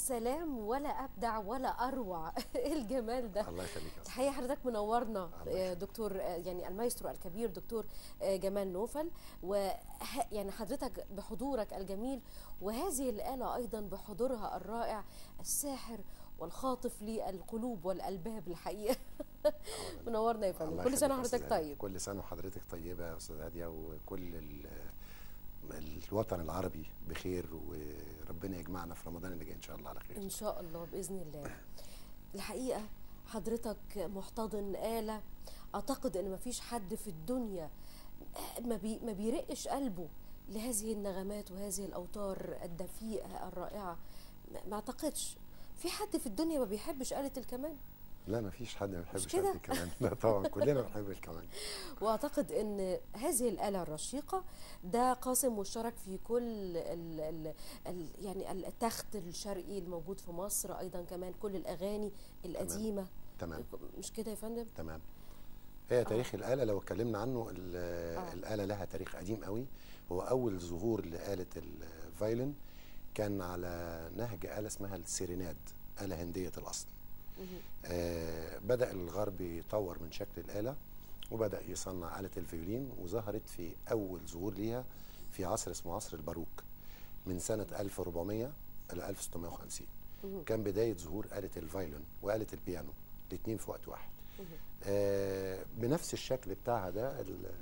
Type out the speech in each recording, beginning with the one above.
سلام ولا ابدع ولا اروع ايه الجمال ده الله يخليك يا أستاذ. الحقيقه حضرتك منورنا الله آه، يخليك. دكتور آه، يعني المايسترو الكبير دكتور آه، جمال نوفل و يعني حضرتك بحضورك الجميل وهذه الاله ايضا بحضورها الرائع الساحر والخاطف للقلوب والالباب الحقيقه منورنا يا فندم الله كل سنه يخليك يا وحضرتك أستاذ هادي. طيب كل سنه وحضرتك طيبه يا استاذ هاديه وكل ال- الوطن العربي بخير وربنا يجمعنا في رمضان اللي جاي ان شاء الله على خير ان شاء الله باذن الله الحقيقه حضرتك محتضن آلة اعتقد ان مفيش حد في الدنيا ما, بي ما بيرقش قلبه لهذه النغمات وهذه الاوتار الدفيئه الرائعه ما- ما اعتقدش في حد في الدنيا ما بيحبش آلة الكمان لا ما فيش حد ما بيحبش كده؟ آلة الكمان لا طبعا كلنا بنحب الكمان واعتقد ان هذه الاله الرشيقه ده قاسم مشترك في كل ال ال ال يعني التخت الشرقي الموجود في مصر ايضا كمان كل الاغاني القديمه تمام مش كده يا فندم تمام هي تاريخ الآلة لو اتكلمنا عنه ال- آه. الآلة لها تاريخ قديم قوي هو أول ظهور لآلة الفايلن كان على نهج آلة اسمها السيريناد آلة هندية الأصل آه بدأ الغرب يطور من شكل الآلة وبدأ يصنع آلة الفيولين وظهرت في أول ظهور ليها في عصر اسمه عصر الباروك من سنة 1400 إلى 1650 كان بداية ظهور آلة الفايلون وآلة البيانو الاثنين في وقت واحد آه بنفس الشكل بتاعها ده ال-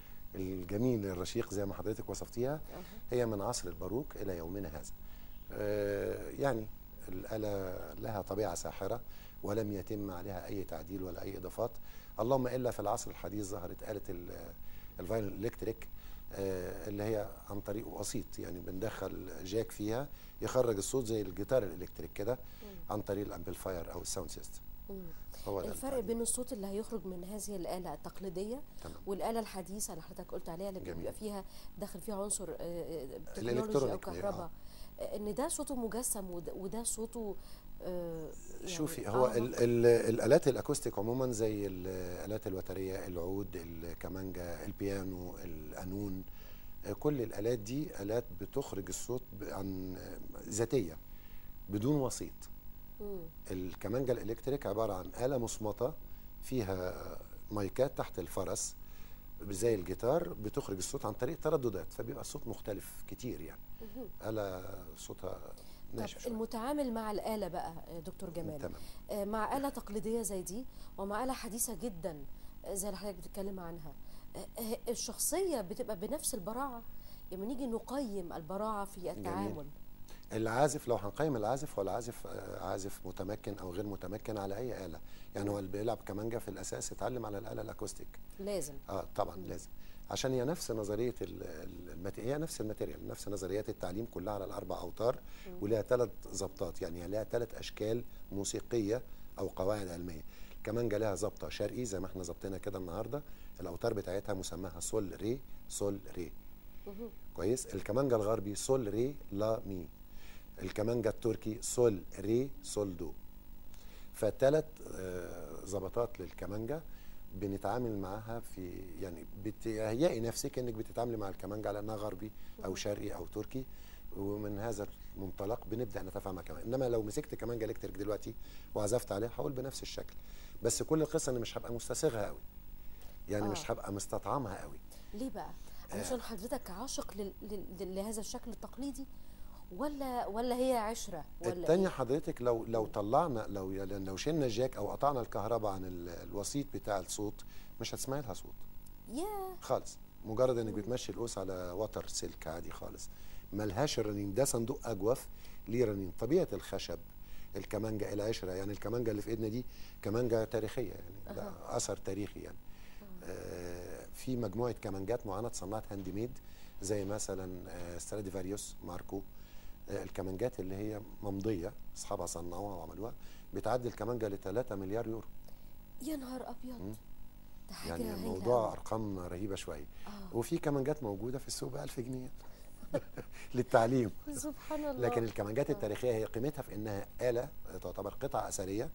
الجميل الرشيق زي ما حضرتك وصفتيها هي من عصر الباروك إلى يومنا هذا آه يعني الآلة لها طبيعة ساحرة ولم يتم عليها أي تعديل ولا أي إضافات اللهم إلا في العصر الحديث ظهرت آلة ال- الفايلون الإلكتريك آه، اللي هي عن طريق وسيط يعني بندخل جاك فيها يخرج الصوت زي الجيتار الإلكتريك كده عن طريق الأمبليفاير أو الساوند سيستم هو ده الفرق التعديل. بين الصوت اللي هيخرج من هذه الآلة التقليدية تمام. والآلة الحديثة اللي حضرتك قلت عليها اللي جميل. بيبقى فيها داخل فيها عنصر آه، آه، تكنولوجي أو الإلكترونيك، كهرباء آه، إن ده صوته مجسم وده, وده صوته آه، يعني شوفي هو أعمق. ال ال الالات الاكوستيك عموما زي الالات الوتريه العود الكمانجا البيانو القانون آه، كل الالات دي الات بتخرج الصوت ب- عن آه، ذاتيه بدون وسيط مم. الكمانجا الالكتريك عباره عن اله مصمطه فيها مايكات تحت الفرس زي الجيتار بتخرج الصوت عن طريق ترددات فبيبقى الصوت مختلف كتير يعني اله صوتها ناشف طب شوية. المتعامل مع الآلة بقى آه، دكتور جمال تمام. آه، مع آلة تقليدية زي دي ومع آلة حديثة جدا آه، زي اللي حضرتك بتتكلم عنها آه، آه، الشخصية بتبقى بنفس البراعة لما نيجي نقيم البراعة في التعامل العازف لو هنقيم العازف هو العازف آه، عازف متمكن او غير متمكن على اي اله يعني هو اللي بيلعب كمانجا في الاساس اتعلم على الاله الاكوستيك لازم اه طبعا لازم عشان هي نفس نظريه ال- ال- المت... هي نفس الماتيريال نفس نظريات التعليم كلها على الاربع اوتار ولها ثلاث ظبطات يعني هي لها ثلاث اشكال موسيقيه او قواعد علميه الكمانجا لها ظبطه شرقي زي ما احنا ظبطنا كده النهارده الاوتار بتاعتها مسماها سول ري سول ري كويس الكمانجا الغربي سول ري لا مي الكمانجا التركي سول ري سول دو فثلاث ظبطات للكمانجا بنتعامل معاها في يعني بتهيئي نفسك انك بتتعاملي مع الكمانجا على انها غربي او شرقي او تركي ومن هذا المنطلق بنبدا نتفاهم مع كمان انما لو مسكت كمانجا الكتريك دلوقتي وعزفت عليها هقول بنفس الشكل بس كل القصه اني مش هبقى مستساغها قوي يعني آه. آه. مش هبقى مستطعمها قوي ليه بقى علشان حضرتك عاشق لل- لل- لهذا الشكل التقليدي ولا ولا هي عشرة ولا التانية إيه؟ حضرتك لو لو طلعنا لو لو شلنا الجاك او قطعنا الكهرباء عن ال- الوسيط بتاع الصوت مش هتسمعي لها صوت يا خالص مجرد انك بتمشي القوس على وتر سلك عادي خالص ملهاش الرنين ده صندوق اجوف ليه رنين طبيعه الخشب الكمانجا العشره يعني الكمانجا اللي في ايدنا دي كمانجا تاريخيه يعني ده اثر تاريخي يعني آه في مجموعه كمانجات معينه اتصنعت هاند ميد زي مثلا آه ستراديفاريوس ماركو آه الكمانجات اللي هي ممضيه اصحابها صنعوها وعملوها بتعدي الكمانجا ل 3 مليار يورو يا نهار ابيض ده حاجه يعني هايلة الموضوع أوي. ارقام رهيبه شويه آه. وفي كمانجات موجوده في السوق ب 1000 جنيه للتعليم سبحان الله لكن الكمانجات التاريخيه هي قيمتها في انها اله تعتبر قطعه اثريه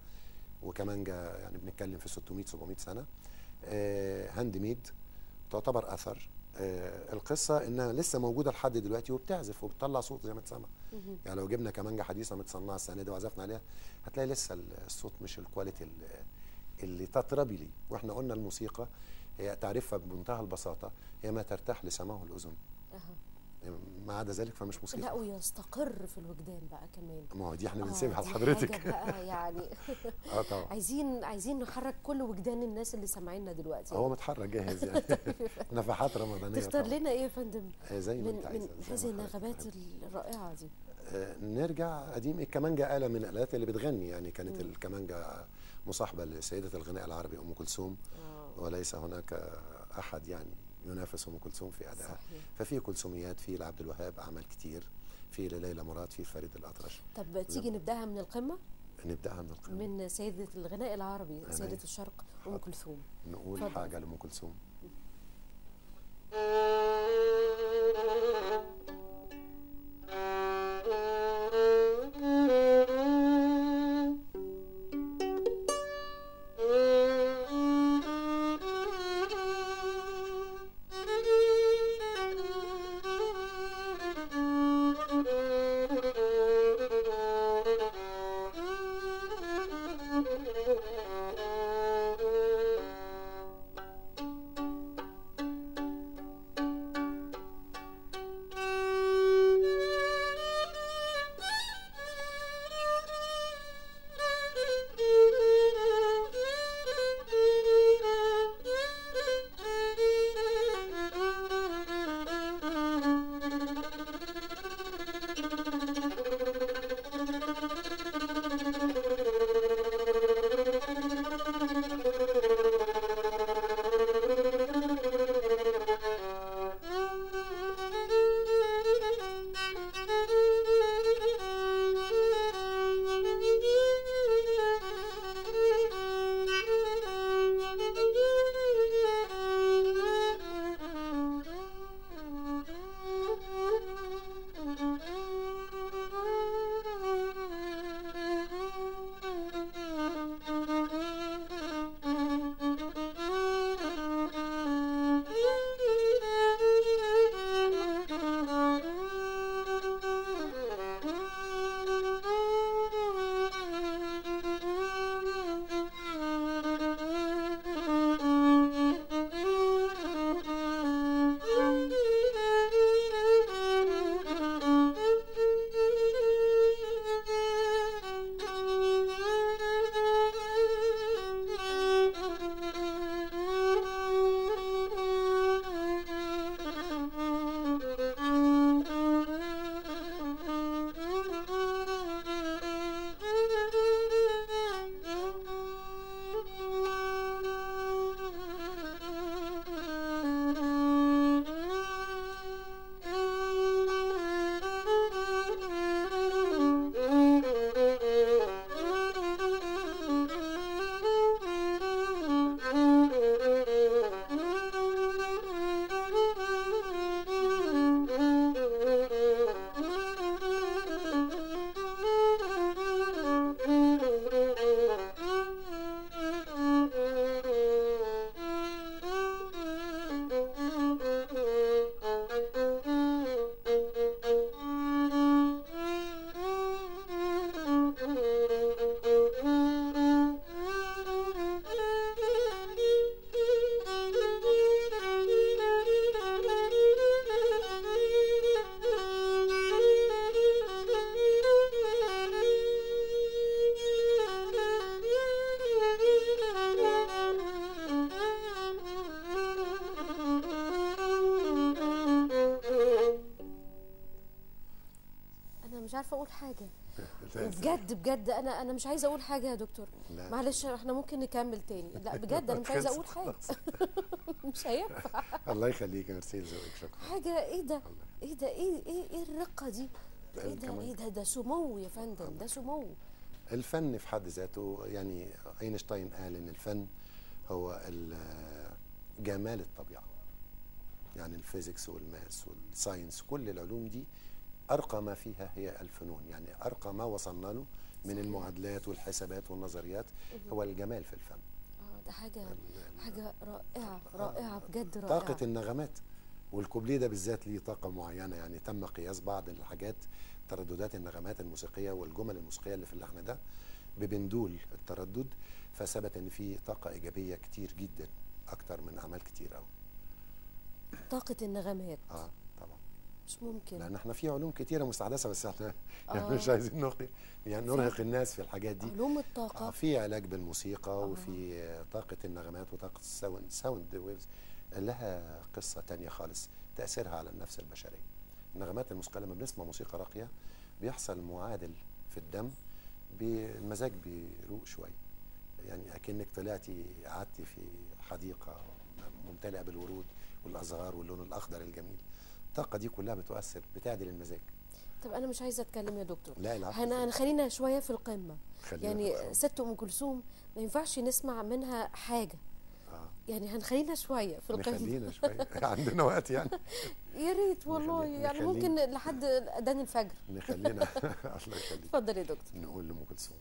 وكمانجا يعني بنتكلم في 600 700 سنه آه هاند ميد تعتبر اثر آه القصه انها لسه موجوده لحد دلوقتي وبتعزف وبتطلع صوت زي ما اتسمع يعني لو جبنا كمانجه حديثه متصنعه السنه دي وعزفنا عليها هتلاقي لسه الصوت مش الكواليتي اللي, اللي تطربي ليه واحنا قلنا الموسيقى هي تعريفها بمنتهى البساطه هي ما ترتاح لسماعه الاذن أها. ما عدا ذلك فمش لا موسيقى ويستقر في الوجدان بقى كمان ما هو دي احنا آه، بنسيبها دي لحضرتك حاجة بقى يعني اه طبعا عايزين عايزين نحرك كل وجدان الناس اللي سامعيننا دلوقتي هو متحرك جاهز يعني نفحات رمضانيه تختار طبعا لنا ايه يا فندم آه، زي ما من انت من عايزه زي هذه ما حضرتك النغمات عايزة. الرائعه دي آه، نرجع قديم الكمانجا آلة من الآلات اللي بتغني يعني كانت الكمانجا مصاحبة لسيدة الغناء العربي أم كلثوم آه. وليس هناك أحد يعني ينافس أم كلثوم في أدائها صحيح. ففي كلثوميات في لعبد الوهاب أعمال كتير في لليلى مراد في فريد الأطرش طب تيجي نبداها من القمه نبدأها من القمة من سيده الغناء العربي أنا سيده إيه؟ الشرق ام حاضر. كلثوم نقول اتفضل. حاجة لأم كلثوم انا مش عارفه اقول حاجه لا، بجد بجد انا انا مش عايزه اقول حاجه يا دكتور لا. معلش احنا ممكن نكمل تاني لا بجد انا مش عايزه اقول حاجه مش هينفع الله يخليك ميرسي لذوقك شكرا حاجه ايه ده ايه ده ايه ايه ايه الرقه دي ايه ده كمان. ايه ده ده سمو يا فندم ده سمو الفن في حد ذاته يعني اينشتاين قال ان الفن هو ال- جمال الطبيعه يعني الفيزيكس والماس والساينس كل العلوم دي ارقى ما فيها هي الفنون يعني ارقى ما وصلنا له من المعادلات والحسابات والنظريات هو الجمال في الفن اه ده حاجه حاجه رائعه رائعه بجد رائعه طاقه النغمات والكوبليه ده بالذات ليه طاقه معينه يعني تم قياس بعض الحاجات ترددات النغمات الموسيقيه والجمل الموسيقيه اللي في اللحن ده ببندول التردد فثبت ان في طاقه ايجابيه كتير جدا اكتر من اعمال كتير قوي طاقه النغمات اه طبعا مش ممكن لان احنا في علوم كتيره مستحدثه بس احنا يعني آه. مش عايزين نرهق يعني نرهق الناس في الحاجات دي علوم آه الطاقه في علاج بالموسيقى وفي آه، طاقة النغمات وطاقة الساوند ساوند ويفز لها قصة تانية خالص تأثيرها على النفس البشرية النغمات الموسيقى لما بنسمع موسيقى راقية بيحصل معادل في الدم بالمزاج بيروق شوية يعني أكنك طلعتي قعدتي في حديقة ممتلئة بالورود والأزهار واللون الأخضر الجميل الطاقة دي كلها بتؤثر بتعدل المزاج طب انا مش عايزه اتكلم يا دكتور لا العفو هن- هنخلينا شويه في القمه خلينا في يعني القمة. ست ام كلثوم ما ينفعش نسمع منها حاجه آه. يعني هنخلينا شويه في القمه نخلينا شوية عندنا وقت يعني يا ريت والله نخلي- يعني نخلينا. ممكن لحد اذان الفجر نخلينا الله يخليك اتفضل يا دكتور نقول لأم كلثوم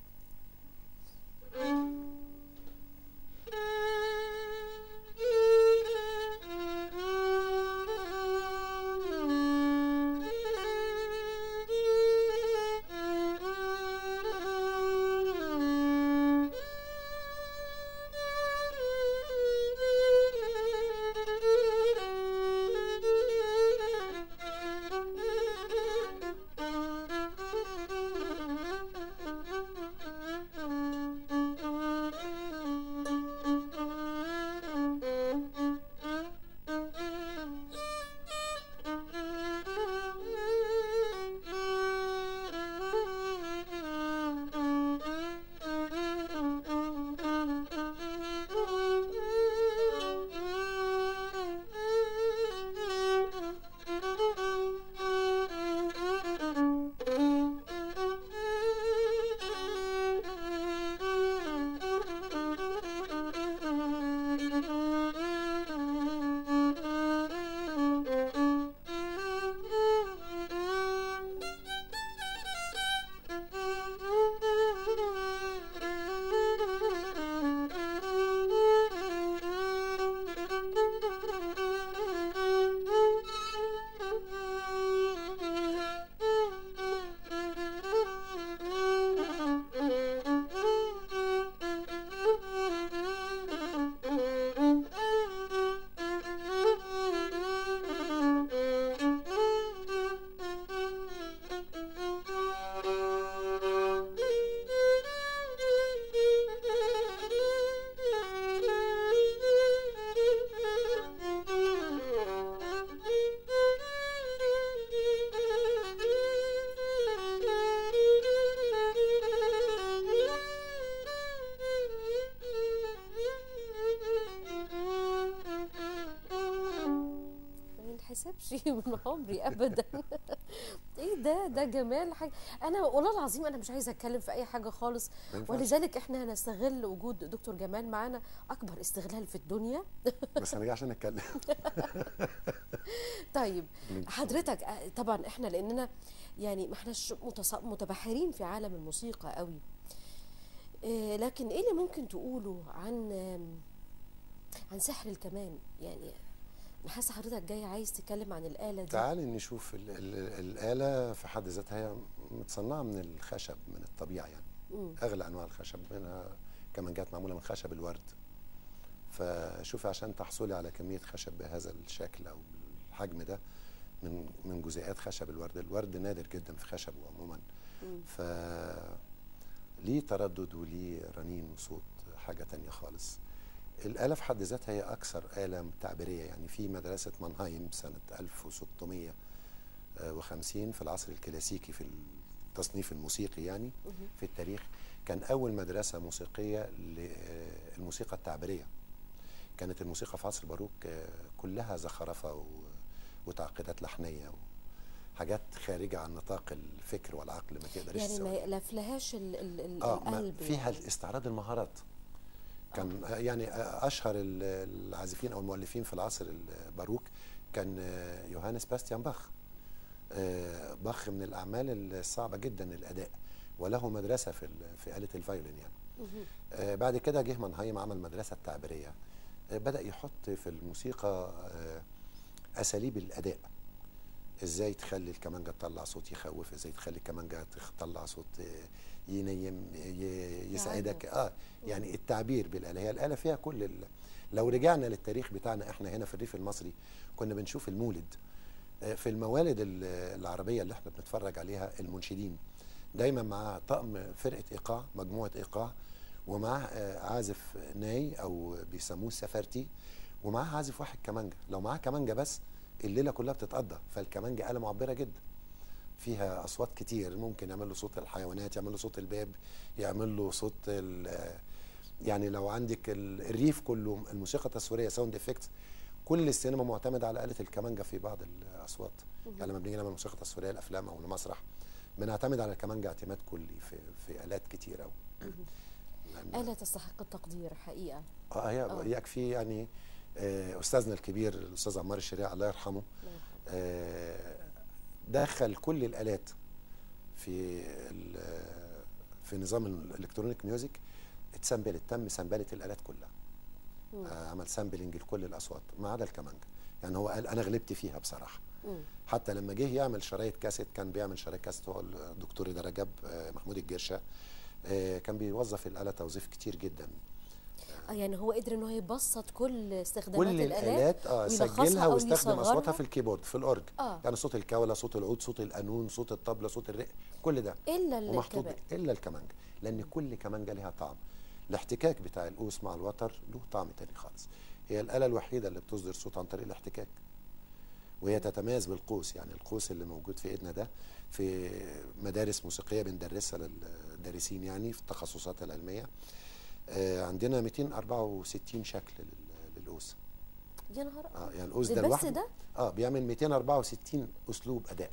ما ينحسبش من عمري ابدا ايه ده ده جمال حاجه انا والله العظيم انا مش عايزه اتكلم في اي حاجه خالص ما ينفعش. ولذلك احنا هنستغل وجود دكتور جمال معانا اكبر استغلال في الدنيا بس انا جاي عشان اتكلم طيب من- حضرتك آه، طبعا احنا لاننا يعني ما احناش متص- متبحرين في عالم الموسيقى قوي آه، لكن ايه اللي ممكن تقوله عن آم، عن سحر الكمان يعني انا حاسه حضرتك جاي عايز تتكلم عن الاله دي تعالي نشوف ال ال الآلة في حد ذاتها هي متصنعة من الخشب من الطبيعة يعني مم. أغلى أنواع الخشب منها كمانجات معمولة من خشب الورد فشوفي عشان تحصلي على كمية خشب بهذا الشكل أو بالحجم ده من من جزيئات خشب الورد الورد نادر جدا في خشبه عموما مم. ف ليه تردد وليه رنين وصوت حاجة تانية خالص الآلة في حد ذاتها هي أكثر آلة تعبيرية يعني في مدرسة مانهايم سنة 1650 في العصر الكلاسيكي في التصنيف الموسيقي يعني مهم. في التاريخ كان أول مدرسة موسيقية للموسيقى التعبيرية كانت الموسيقى في عصر الباروك آه، كلها زخرفة و- وتعقيدات لحنية حاجات خارجة عن نطاق الفكر والعقل ما تقدرش يعني تستوعبها. ما لفلهاش ال ال ال اه ما القلب فيها يعني. استعراض المهارات كان آه. يعني آه، اشهر ال- العازفين او المؤلفين في العصر الباروك كان آه، يوهانس باستيان باخ آه، باخ من الاعمال الصعبه جدا الاداء وله مدرسه في ال- في آلة الفيولين يعني مهم. آه، بعد كده جه مانهايم عمل مدرسة التعبيرية آه، بدأ يحط في الموسيقى آه، اساليب الاداء ازاي تخلي الكمانجه تطلع صوت يخوف ازاي تخلي الكمانجه تطلع صوت آه، ينيم ي- يسعدك اه يعني التعبير بالاله هي الاله فيها كل ال... لو رجعنا للتاريخ بتاعنا احنا هنا في الريف المصري كنا بنشوف المولد آه، في الموالد ال- العربيه اللي احنا بنتفرج عليها المنشدين دايما معاه طقم فرقه ايقاع مجموعه ايقاع ومعاه آه، عازف ناي او بيسموه سفرتي ومعاه عازف واحد كمانجا لو معاه كمانجا بس الليله كلها بتتقضى فالكمانجا آلة معبره جدا فيها اصوات كتير ممكن يعمل له صوت الحيوانات يعمل له صوت الباب يعمل له صوت ال- يعني لو عندك ال- الريف كله الموسيقى التصويريه ساوند افكتس كل السينما معتمده على آلة الكمانجا في بعض الاصوات يعني لما بنيجي نعمل موسيقى تصويريه لافلام او لمسرح بنعتمد على الكمانجا اعتماد كلي في في آلات كتير قوي آلة تستحق التقدير حقيقة اه هي آه. يكفي يعني آه، استاذنا الكبير الاستاذ عمار الشريع الله يرحمه الله يرحمه. آه، دخل كل الالات في ال- في نظام الالكترونيك ميوزك اتسامبلت تم سامبله الالات كلها مم. آه، عمل سامبلنج لكل الاصوات ما عدا الكمانجا يعني هو قال انا غلبت فيها بصراحه مم. حتى لما جه يعمل شرايط كاسيت كان بيعمل شرايط كاسيت هو الدكتور رضا رجب آه، محمود الجرشه آه، كان بيوظف الاله توظيف كتير جدا آه يعني هو قدر ان هو يبسط كل استخدامات كل الآلات الالات اه ويلخصها سجلها أو واستخدم يصغرها. اصواتها في الكيبورد في الاورج اه يعني صوت الكوله صوت العود صوت القانون صوت الطبله صوت الرق كل ده الا ومحطوط الكمان الا الكمانجا لان كل كمانجا ليها طعم الاحتكاك بتاع القوس مع الوتر له طعم تاني خالص هي الاله الوحيده اللي بتصدر صوت عن طريق الاحتكاك وهي تتميز بالقوس يعني القوس اللي موجود في ايدنا ده في مدارس موسيقيه بندرسها للدارسين يعني في التخصصات العلميه آه، عندنا 264 شكل لل- للقوس يا نهار اه يعني القوس ده ده بس لوحده ده اه بيعمل 264 اسلوب اداء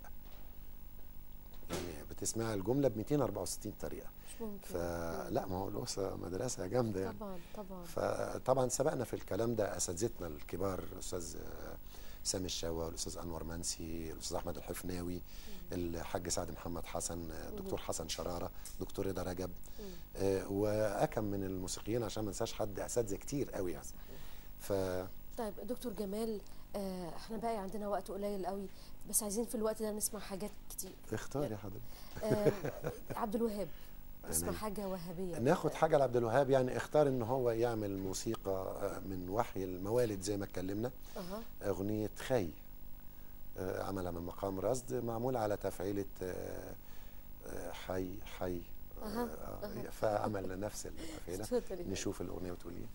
يعني بتسمع الجمله ب 264 طريقه مش ممكن فلا ما هو الاسره مدرسه جامده يعني طبعا طبعا فطبعا سبقنا في الكلام ده اساتذتنا الكبار الاستاذ آه، سامي الشاوى والاستاذ انور منسي الاستاذ احمد الحفناوي الحاج سعد محمد حسن آه، دكتور حسن شراره دكتور رضا رجب مم. آه، واكم من الموسيقيين عشان ما انساش حد اساتذه كتير قوي يعني صحيح ف طيب دكتور جمال آه احنا باقي عندنا وقت قليل قوي بس عايزين في الوقت ده نسمع حاجات كتير اختار يا حضرتك آه عبد الوهاب نسمع يعني حاجه وهابيه ناخد حاجه لعبد الوهاب يعني اختار ان هو يعمل موسيقى آه، من وحي الموالد زي ما اتكلمنا اها اغنيه خي آه، عملها من مقام رصد معمول على تفعيله آه، آه، حي حي آه، أها، آه، أها. فعمل نفس التفعيله اتفضلي. نشوف الاغنيه وتقول ايه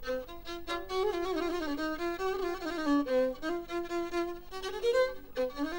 Thank you.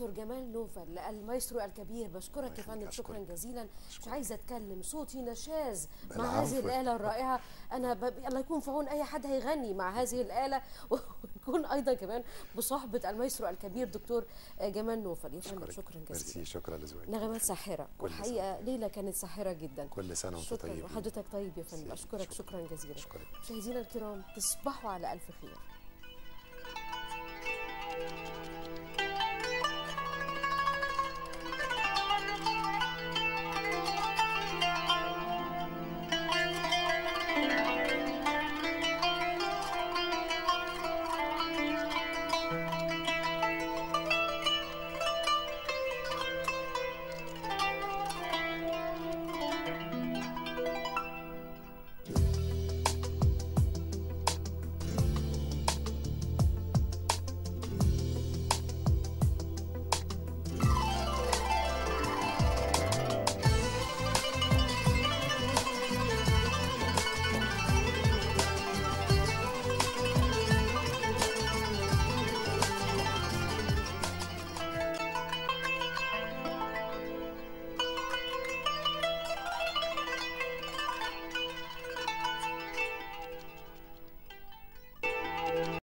دكتور جمال نوفل المايسترو الكبير بشكرك يا يخليك، فندم شكرا أشكرك. جزيلا مش أشكرك. عايزه اتكلم صوتي نشاز مع العفو. هذه الاله الرائعه انا ب... الله يكون في عون اي حد هيغني مع هذه الاله ويكون ايضا كمان بصحبه المايسترو الكبير دكتور جمال نوفل يا فندم أشكرك. شكرا جزيلا ميرسي شكرا لذوقك نغمات ساحره كل والحقيقه ليله كانت ساحره جدا كل سنه وانتم شكرا طيبين وحضرتك طيب يا فندم ميرسي. اشكرك شكراً. شكرا جزيلا أشكرك. مشاهدينا الكرام تصبحوا على الف خير